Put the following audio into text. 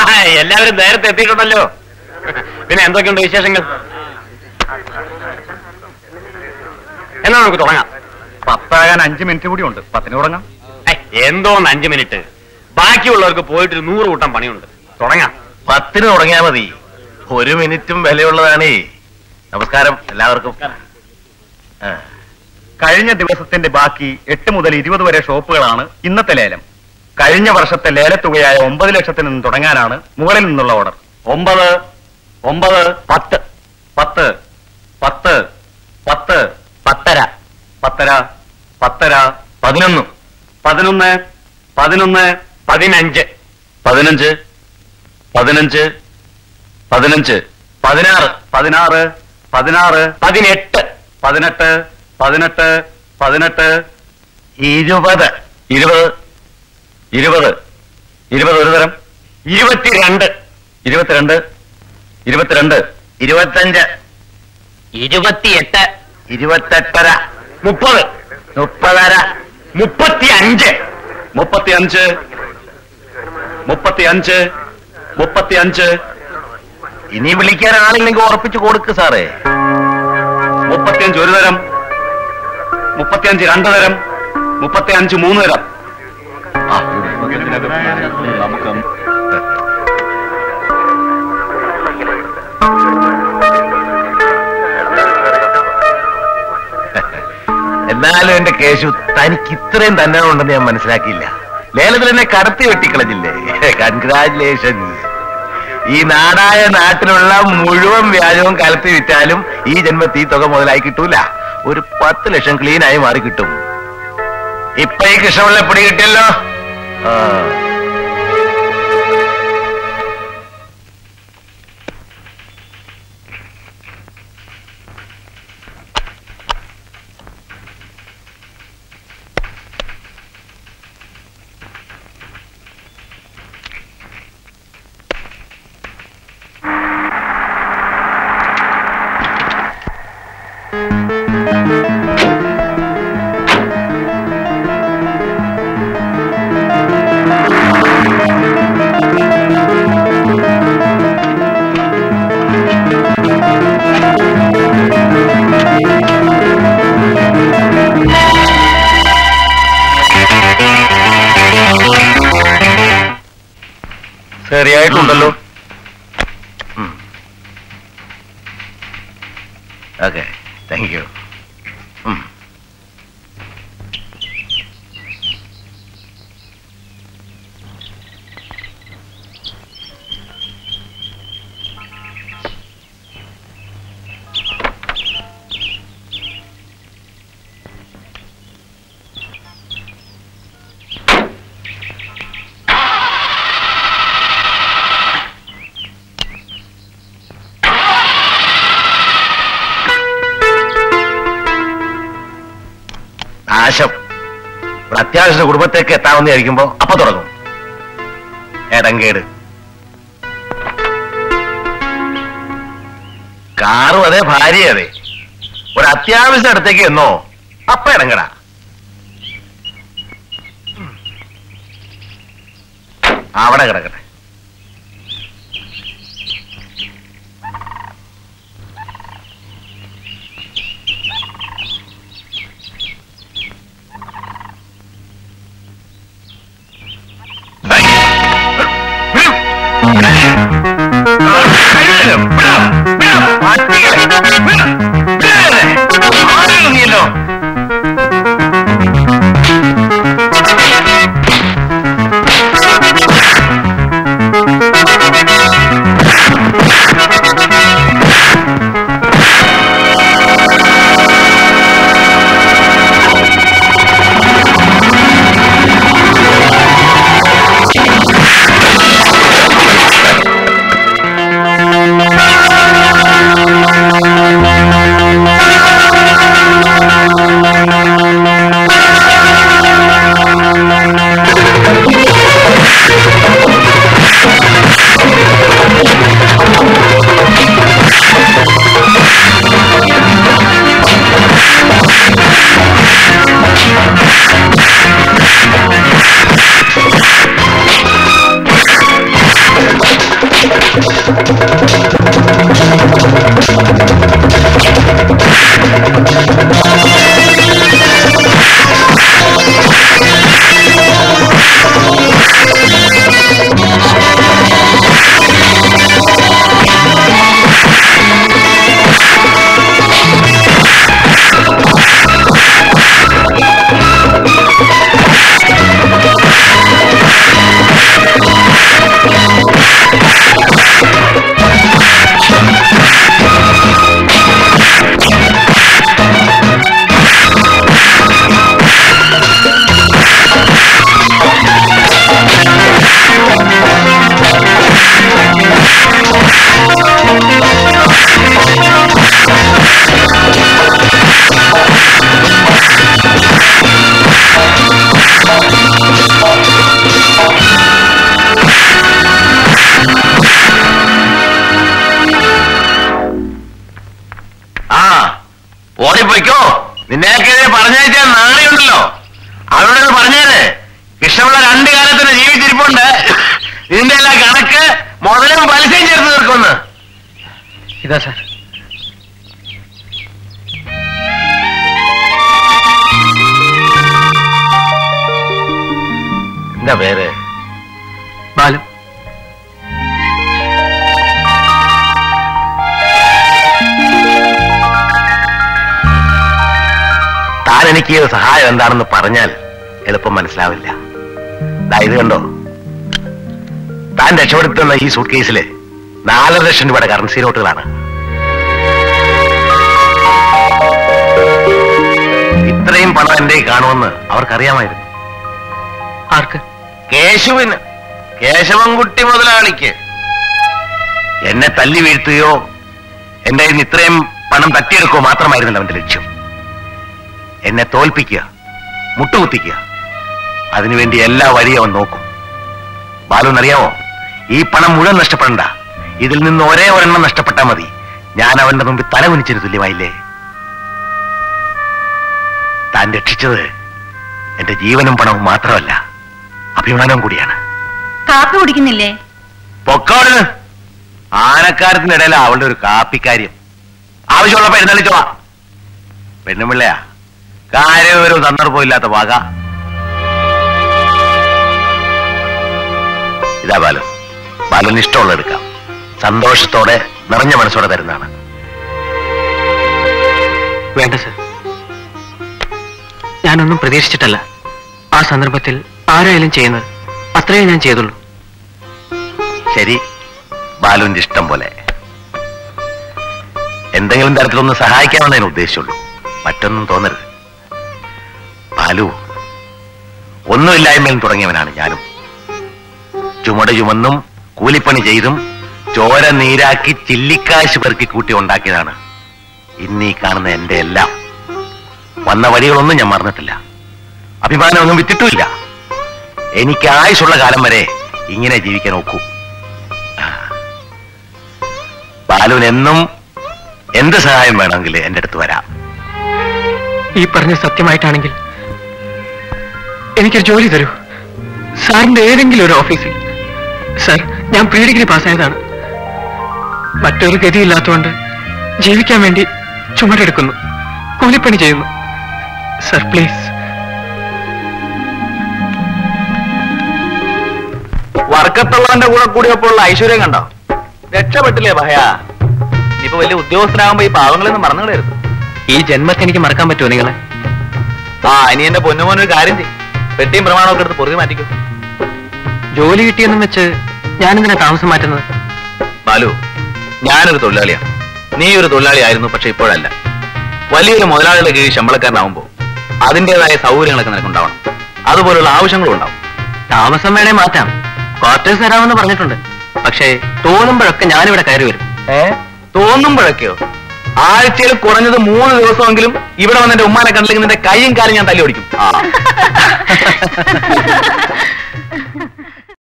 എല്ലാവരും നേരത്തെ എത്തിയിട്ടുണ്ടല്ലോ പിന്നെ എന്തൊക്കെയുണ്ട് വിശേഷങ്ങൾ എന്നാ നമുക്ക് തുടങ്ങാം പത്താകാൻ അഞ്ച് മിനിറ്റ് കൂടി ഉണ്ട് പത്തിന് തുടങ്ങാം ഐ, എന്തോന്ന് അഞ്ചു മിനിറ്റ് ബാക്കിയുള്ളവർക്ക് പോയിട്ട് ഒരു നൂറ് കൂട്ടം പണിയുണ്ട് തുടങ്ങാം പത്തിന് തുടങ്ങിയാ മതി ഒരു മിനിറ്റും വിലയുള്ളതാണേ നമസ്കാരം എല്ലാവർക്കും ആ, കഴിഞ്ഞ ദിവസത്തിന്റെ ബാക്കി എട്ട് മുതൽ ഇരുപത് വരെ ഷോപ്പുകളാണ് ഇന്നത്തെ ലേലം കഴിഞ്ഞ വർഷത്തെ ലേലത്തുകയായ ഒമ്പത് ലക്ഷത്തിൽ നിന്ന് തുടങ്ങാനാണ് മുകളിൽ നിന്നുള്ള ഓർഡർ ഒമ്പത് ഒമ്പത് പത്ത് പത്ത് പത്ത് പത്ത് പത്തര പത്തര പത്തര പതിനൊന്ന് പതിനൊന്ന് പതിനൊന്ന് പതിനഞ്ച് പതിനഞ്ച് പതിനഞ്ച് പതിനഞ്ച് പതിനാറ് പതിനാറ് പതിനാറ് പതിനെട്ട് പതിനെട്ട് പതിനെട്ട് പതിനെട്ട് ഇരുപത് ഇരുപത് ഇരുപത് ഇരുപത് ഒരു തരം ഇരുപത്തിരണ്ട് ഇരുപത്തിരണ്ട് ഇരുപത്തിരണ്ട് ഇരുപത്തഞ്ച് ഇരുപത്തിയെട്ട് ഇരുപത്തെട്ടര മുപ്പത് മുപ്പതര മുപ്പത്തി അഞ്ച് മുപ്പത്തിയഞ്ച് മുപ്പത്തിയഞ്ച് മുപ്പത്തിയഞ്ച് ഇനി വിളിക്കാൻ ആളില്ലെങ്കിൽ ഉറപ്പിച്ചു കൊടുക്ക് സാറേ മുപ്പത്തിയഞ്ച് ഒരു തരം മുപ്പത്തിയഞ്ച് രണ്ട് തരം മുപ്പത്തിയഞ്ച് മൂന്ന് തരം എന്നാലും എന്റെ കേശു തനിക്ക് ഇത്രയും തന്നെ ഉണ്ടെന്ന് ഞാൻ മനസ്സിലാക്കിയില്ല ലേലത്തിൽ എന്നെ കടത്തി വെട്ടിക്കളഞ്ഞില്ലേ കൺഗ്രാറ്റുലേഷൻസ് ഈ നാടായ നാട്ടിലുള്ള മുഴുവൻ വ്യാജവും കലത്തി വിറ്റാലും ഈ ജന്മത്തിൽ ഈ തുക മുതലായി കിട്ടൂല ഒരു പത്ത് ലക്ഷം ക്ലീൻ ആയി മാറി കിട്ടും ഇപ്പൊ ഈ കൃഷ്ണപിള്ള പിടി കിട്ടിയല്ലോ ആ ശരിയായിട്ടുണ്ടല്ലോ ഓക്കെ താങ്ക് യു നാശം ഇവിടെ അത്യാവശ്യ കുടുംബത്തേക്ക് എത്താമെന്ന് വിചാരിക്കുമ്പോ അപ്പൊ തുടങ്ങും എടങ്കേട് കാറും അതെ ഭാര്യ അതെ ഒരു അത്യാവശ്യ അടുത്തേക്ക് എന്നോ അപ്പ ഇറങ്ങടാ അവിടെ കിടക്കട്ടെ നീയല്ലോ ആ ഓടിപ്പോയിക്കോ നിന്നെയൊക്കെ പറഞ്ഞയച്ചാൽ നാളെയുണ്ടല്ലോ അവരോട് ഒന്ന് പറഞ്ഞേര് കൃഷ്ണപിള്ള രണ്ട് കാലത്തിന് ജീവിച്ചിരിപ്പുണ്ട് ഇതിന്റെ എല്ലാം കണക്ക് മുതലും പലിശയും ചേർത്ത് തീർക്കുമെന്ന് ഇതാ സാർ എന്താ പേര് ബാലു താൻ എനിക്ക് ഈ സഹായം എന്താണെന്ന് പറഞ്ഞാൽ എളുപ്പം മനസ്സിലാവില്ല ദാ ഇത് കണ്ടോ താൻ രക്ഷപ്പെടുത്തുന്ന ഈ സൂട്ട് കേസില് നാലര ലക്ഷം രൂപയുടെ കറൻസി നോട്ടുകളാണ് ഇത്രയും പണം എന്റെ കയ്യിൽ കാണുമെന്ന് അവർക്കറിയാമായിരുന്നു ആർക്ക് കേശുവിന് കേശവൻകുട്ടി മുതലാളിക്ക് എന്നെ തല്ലി വീഴ്ത്തുകയോ എന്റെ കയ്യിൽ നിന്ന് ഇത്രയും പണം തട്ടിയെടുക്കുകയോ മാത്രമായിരുന്നില്ല അവന്റെ ലക്ഷ്യം എന്നെ തോൽപ്പിക്കുക മുട്ടുകുത്തിക്കുക അതിനുവേണ്ടി എല്ലാ വഴിയും അവൻ നോക്കും ബാലുവിനറിയാമോ ഈ പണം മുഴുവൻ നഷ്ടപ്പെടണ്ട ഇതിൽ നിന്ന് ഒരേ ഒരെണ്ണം നഷ്ടപ്പെട്ടാൽ മതി ഞാൻ അവന്റെ മുമ്പിൽ തല കുനിച്ചതിന് തുല്യമായില്ലേ താൻ രക്ഷിച്ചത് എന്റെ ജീവനും പണവും മാത്രമല്ല അഭിമാനവും കൂടിയാണ് കാപ്പി കുടിക്കുന്നില്ലേ പൊക്കോട് ആനക്കാരത്തിനിടയില അവളുടെ ഒരു കാപ്പിക്കാര്യം ആവശ്യമുള്ളപ്പോ എഴുന്നള്ളിച്ചോളാ പെണ്ണുമിള്ളയാ കാര്യവിവരവും സന്ദർഭവും ഇല്ലാത്ത വക ഇതാ ബാലു ബാലുവിന് ഇഷ്ടമുള്ള എടുക്കാം സന്തോഷത്തോടെ നിറഞ്ഞ മനസ്സോടെ തരുന്നതാണ് വേണ്ട സർ ഞാനൊന്നും പ്രതീക്ഷിച്ചിട്ടല്ല ആ സന്ദർഭത്തിൽ ആരായാലും ചെയ്യുന്നത് അത്രയേ ഞാൻ ചെയ്തുള്ളൂ ശരി ബാലുവിന്റെ ഇഷ്ടം പോലെ എന്തെങ്കിലും തരത്തിലൊന്ന് സഹായിക്കാമെന്ന് ഞാൻ ഉദ്ദേശിച്ചുള്ളൂ മറ്റൊന്നും തോന്നരുത് ബാലു ഒന്നുമില്ലായ്മയിൽ തുടങ്ങിയവനാണ് ഞാനും ചുമട് ചുമന്നും കൂലിപ്പണി ചെയ്തും ചോര നീരാക്കി ചില്ലിക്കാശ് പെറുക്കി കൂട്ടി ഉണ്ടാക്കിയതാണ് ഇന്നീ കാണുന്ന എന്റെ എല്ലാം വന്ന വഴികളൊന്നും ഞാൻ മറന്നിട്ടില്ല അഭിമാനമൊന്നും വിറ്റിട്ടുമില്ല എനിക്ക് ആയുസുള്ള കാലം വരെ ഇങ്ങനെ ജീവിക്കാൻ ഒക്കൂ ബാലുവിന് എന്നും എന്ത് സഹായം വേണമെങ്കിൽ എന്റെ അടുത്ത് വരാം ഈ പറഞ്ഞ സത്യമായിട്ടാണെങ്കിൽ എനിക്കൊരു ജോലി തരൂ സാറിന്റെ ഏതെങ്കിലും ഒരു ഓഫീസിൽ സാർ ഞാൻ പ്രീ ഡിഗ്രി പാസ്സായതാണ് മറ്റൊരു ഗതിയില്ലാത്തതുകൊണ്ട് ജീവിക്കാൻ വേണ്ടി ചുമടെടുക്കുന്നു കൂലിപ്പണി ചെയ്യുന്നു സർ പ്ലീസ് വർക്കത്തുള്ളവന്റെ കൂടെ കൂടിയപ്പോൾ ഉള്ള ഐശ്വര്യം കണ്ടോ രക്ഷപ്പെട്ടില്ലേ ഭയ ഇനിയിപ്പോ വലിയ ഉദ്യോഗസ്ഥനാകുമ്പോ ഈ പാവങ്ങളൊന്നും മറന്നുകളായിരുന്നു ഈ ജന്മത്തെ എനിക്ക് മറക്കാൻ പറ്റുമോ നിങ്ങളെ ആ ഇനി എന്റെ പൊന്നുമോൻ ഒരു കാര്യം ചെയ്യും പെട്ടിയും പ്രമാണമൊക്കെ എടുത്ത് പൊറുതി മാറ്റിക്കും ജോലി കിട്ടിയെന്നും വെച്ച് ഞാനെന്തിനാ താമസം മാറ്റുന്നത് ബാലു ഞാനൊരു തൊഴിലാളിയാണ് നീ ഒരു തൊഴിലാളിയായിരുന്നു പക്ഷെ ഇപ്പോഴല്ല വലിയൊരു മുതലാളിയുടെ കീഴിൽ ശമ്പളക്കാരനാവുമ്പോ അതിന്റേതായ സൗകര്യങ്ങളൊക്കെ നിനക്കുണ്ടാവണം അതുപോലുള്ള ആവശ്യങ്ങളും ഉണ്ടാവും താമസം വേണേ മാറ്റാം ക്വാർട്ടേഴ്സ് തരാമെന്ന് പറഞ്ഞിട്ടുണ്ട് പക്ഷേ തോന്നുമ്പോഴൊക്കെ ഞാനിവിടെ കയറി വരും ഏ തോന്നുമ്പോഴൊക്കെയോ ആഴ്ചയിൽ കുറഞ്ഞത് മൂന്ന് ദിവസമെങ്കിലും ഇവിടെ വന്ന് എന്റെ ഉമ്മാനെ കണ്ടില്ലെങ്കിൽ നിന്റെ കൈയും കാലും ഞാൻ തല്ലി ഓടിക്കും ആ